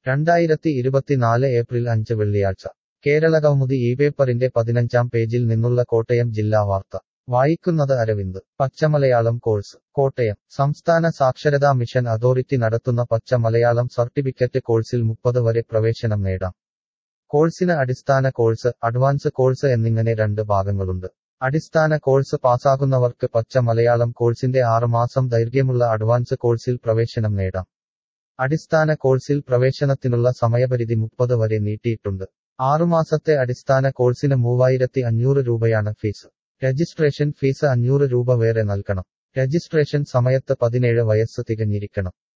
രണ്ടായിരത്തി ഇരുപത്തിനാല് ഏപ്രിൽ അഞ്ച് വെള്ളിയാഴ്ച കേരളകൗമുദി ഈ പേപ്പറിന്റെ പതിനഞ്ചാം പേജിൽ നിന്നുള്ള കോട്ടയം ജില്ലാ വാർത്ത വായിക്കുന്നത് അരവിന്ദ് പച്ചമലയാളം കോഴ്സ് കോട്ടയം സംസ്ഥാന സാക്ഷരതാ മിഷൻ അതോറിറ്റി നടത്തുന്ന പച്ച മലയാളം സർട്ടിഫിക്കറ്റ് കോഴ്സിൽ മുപ്പത് വരെ പ്രവേശനം നേടാം കോഴ്സിന് അടിസ്ഥാന കോഴ്സ് അഡ്വാൻസ് കോഴ്സ് എന്നിങ്ങനെ രണ്ട് ഭാഗങ്ങളുണ്ട് അടിസ്ഥാന കോഴ്സ് പാസ്സാകുന്നവർക്ക് പച്ച മലയാളം കോഴ്സിന്റെ ആറുമാസം ദൈർഘ്യമുള്ള അഡ്വാൻസ് കോഴ്സിൽ പ്രവേശനം നേടാം അടിസ്ഥാന കോഴ്സിൽ പ്രവേശനത്തിനുള്ള സമയപരിധി മുപ്പത് വരെ നീട്ടിയിട്ടുണ്ട് ആറുമാസത്തെ അടിസ്ഥാന കോഴ്സിന് മൂവായിരത്തി അഞ്ഞൂറ് രൂപയാണ് ഫീസ് രജിസ്ട്രേഷൻ ഫീസ് അഞ്ഞൂറ് രൂപ വേറെ നൽകണം രജിസ്ട്രേഷൻ സമയത്ത് പതിനേഴ് വയസ്സ് തികഞ്ഞിരിക്കണം